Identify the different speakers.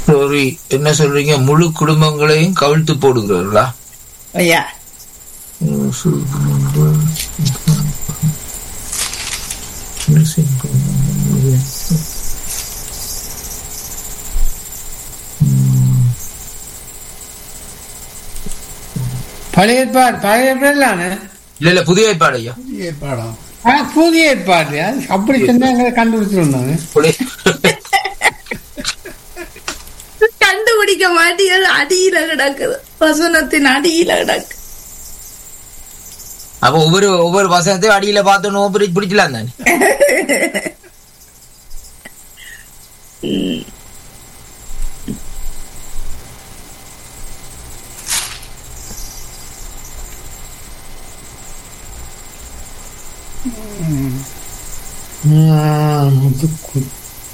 Speaker 1: சரி என்ன சொல்றீங்க முழு குடும்பங்களையும் கவிழ்த்து போடுகிறார்களா
Speaker 2: ஐயா
Speaker 3: பழைய ஏற்பாடு பழைய ஏற்பாடுலானே
Speaker 1: இல்ல இல்ல புதிய ஏற்பாடு ஐயா
Speaker 4: ஏற்பாடாம்
Speaker 3: ஆ, புதிய ஏற்பாடு அது அப்படி சொன்னாங்க கண்டுபிடிச்சிருந்தாங்க
Speaker 1: புதிய-
Speaker 2: கண்டுபிடிக்க மாட்டீங்க அடியில கிடக்குது வசனத்தின் அடியில கிடக்கு
Speaker 1: அப்ப ஒவ்வொரு ஒவ்வொரு வசனத்தையும் அடியில பார்த்தோன்னு பிடிக்கலாம் தானே
Speaker 2: ம்.